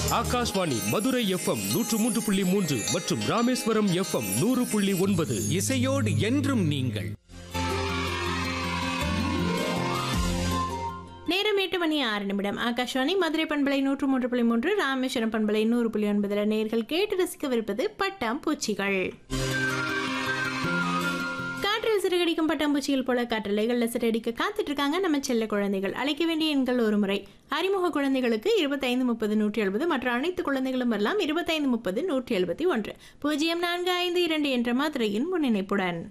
Akashvani Madurai FM நூற்று மூன்று புள்ளி மூன்று மற்றும் ராமேஸ்வரம் எஃப்எம் நூறு புள்ளி ஒன்பது இசையோடு என்றும் நீங்கள் நேரம் எட்டு மணி ஆறு நிமிடம் ஆகாஷ்வாணி மதுரை பண்பலை நூற்று மூன்று புள்ளி மூன்று ராமேஸ்வரம் பண்பலை நூறு புள்ளி ஒன்பதில் நேர்கள் கேட்டு ரசிக்கவிருப்பது பட்டாம்பூச்சிகள் காற்றில் சிறகடிக்கும் பட்டாம்பூச்சிகள் போல காற்றலைகளில் சிறகடிக்க காத்துட்டு இருக்காங்க நம்ம செல்ல குழந்தைகள் அழைக்க வேண்டிய எண்கள் ஒரு முறை அறிமுக குழந்தைகளுக்கு இருபத்தைந்து முப்பது நூற்றி எழுபது மற்ற அனைத்து குழந்தைகளும் வரலாம் இருபத்தைந்து முப்பது நூற்றி எழுபத்தி ஒன்று பூஜ்ஜியம் நான்கு ஐந்து இரண்டு என்ற மாதிரியின் முன்னிணைப்புடன்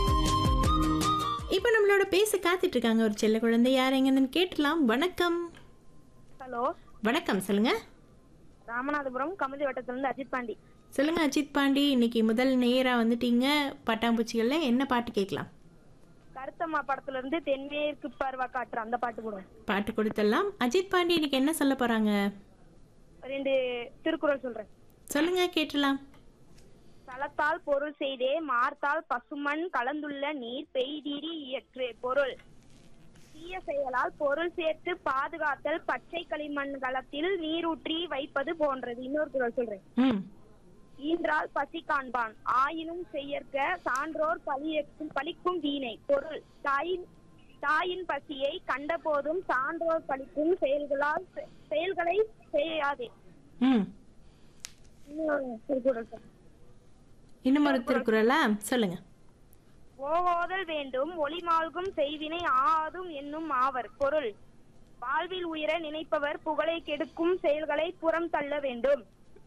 இப்போ நம்மளோட பேச காத்துட்டு இருக்காங்க ஒரு செல்ல குழந்தை யார் எங்கன்னு கேட்டலாம் வணக்கம் ஹலோ வணக்கம் சொல்லுங்க ராமநாதபுரம் கமுதி வட்டத்திலிருந்து அஜித் பாண்டி சொல்லுங்க அஜித் பாண்டி இன்னைக்கு முதல் நேரா வந்துட்டீங்க பட்டாம்பூச்சிகள்ல என்ன பாட்டு கேட்கலாம் கருத்தம்மா படத்துல இருந்து தென்மேற்கு பருவ காற்று அந்த பாட்டு போடுவேன் பாட்டு கொடுத்துடலாம் அஜித் பாண்டி இன்னைக்கு என்ன சொல்ல போறாங்க ரெண்டு திருக்குறள் சொல்றேன் சொல்லுங்க கேட்டலாம் தளத்தால் பொருள் செய்தே மார்த்தால் பசுமண் கலந்துள்ள நீர் பெய்தீரி இயற்று பொருள் தீய செயலால் பொருள் சேர்த்து பாதுகாத்தல் பச்சை களிமண் களத்தில் நீரூற்றி வைப்பது போன்றது இன்னொரு குறள் சொல்றேன் ம் ஈன்றால் பசி காண்பான் ஆயினும் செய்யற்க சான்றோர் பழியக்கும் பழிக்கும் வீணை பொருள் தாயின் தாயின் பசியை கண்டபோதும் சான்றோர் பழிக்கும் செயல்களால் செ- செயல்களை செய்யாதே ம் இன்னொரு திருக்குறள் சொல்றேன். இன்னும் ஒரு திருக்குறளா சொல்லுங்க ஓவோதல் வேண்டும் ஒளிமால்கும் செய்வினை ஆதும் என்னும் ஆவர் பொருள் வாழ்வில் உயர நினைப்பவர் புகழை கெடுக்கும் செயல்களை புறம் தள்ள வேண்டும்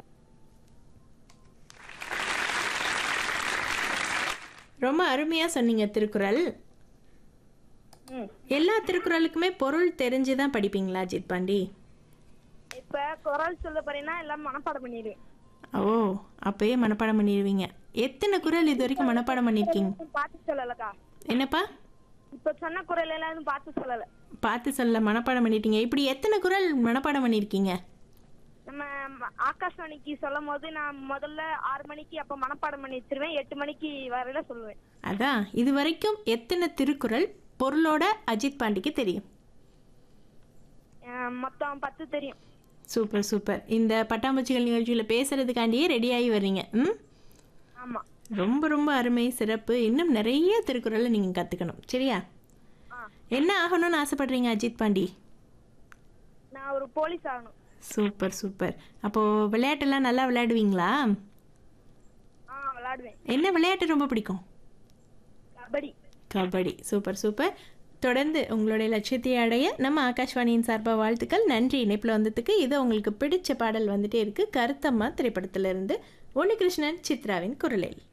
ரொம்ப அருமையா சொன்னீங்க திருக்குறள் ம். எல்லா திருக்குறளுக்குமே பொருள் தெரிஞ்சு தான் படிப்பீங்களா அஜித் பாண்டி இப்ப குரல் சொல்ல போறேன்னா எல்லாம் மனப்பாடம் பண்ணிடுவேன் ஓ அப்பயே மனப்பாடம் பண்ணிடுவீங்க எத்தனை குறள் இது வரைக்கும் மனப்பாடம் பண்ணியிருக்கீங்க பார்த்து சொல்லலக்கா என்னப்பா இப்ப சொன்ன குரல் எல்லாம் எதுவும் பார்த்து சொல்லல பார்த்து சொல்ல மனப்பாடம் பண்ணிட்டீங்க இப்படி எத்தனை குறள் மனப்பாடம் பண்ணியிருக்கீங்க நம்ம ம- ஆகாஷ்வாணிக்கு சொல்லும் போது நான் முதல்ல ஆறு மணிக்கு அப்ப மனப்பாடம் பண்ணி வச்சிருவேன் எட்டு மணிக்கு வரையில சொல்லுவேன் அதான் இது வரைக்கும் எத்தனை திருக்குறள் பொருளோட அஜித் பாண்டிக்கு தெரியும் அஹ் மொத்தம் பத்து தெரியும் சூப்பர் சூப்பர் இந்த பட்டாம்பூச்சிகள் நிகழ்ச்சியில் பேசுறதுக்காண்டியே ரெடியாகி வர்றீங்க ம் ஆமா ரொம்ப ரொம்ப அருமை சிறப்பு இன்னும் நிறைய திருக்குறளை நீங்கள் கற்றுக்கணும் சரியா ஆ. என்ன ஆகணும்னு ஆசைப்படுறீங்க அஜித் பாண்டி நான் ஒரு போலீஸ் ஆகணும் சூப்பர் சூப்பர் அப்போது விளையாட்டெல்லாம் நல்லா விளையாடுவீங்களா ஆ விளையாடுவேன் என்ன விளையாட்டு ரொம்ப பிடிக்கும் கபடி கபடி சூப்பர் சூப்பர் தொடர்ந்து உங்களுடைய லட்சியத்தை அடைய நம்ம ஆகாஷ்வாணியின் சார்பாக வாழ்த்துக்கள் நன்றி இணைப்பில் வந்ததுக்கு இது உங்களுக்கு பிடிச்ச பாடல் வந்துட்டே இருக்கு கருத்தம்மா திரைப்படத்திலிருந்து உன்னிகிருஷ்ணன் சித்ராவின் குரலில்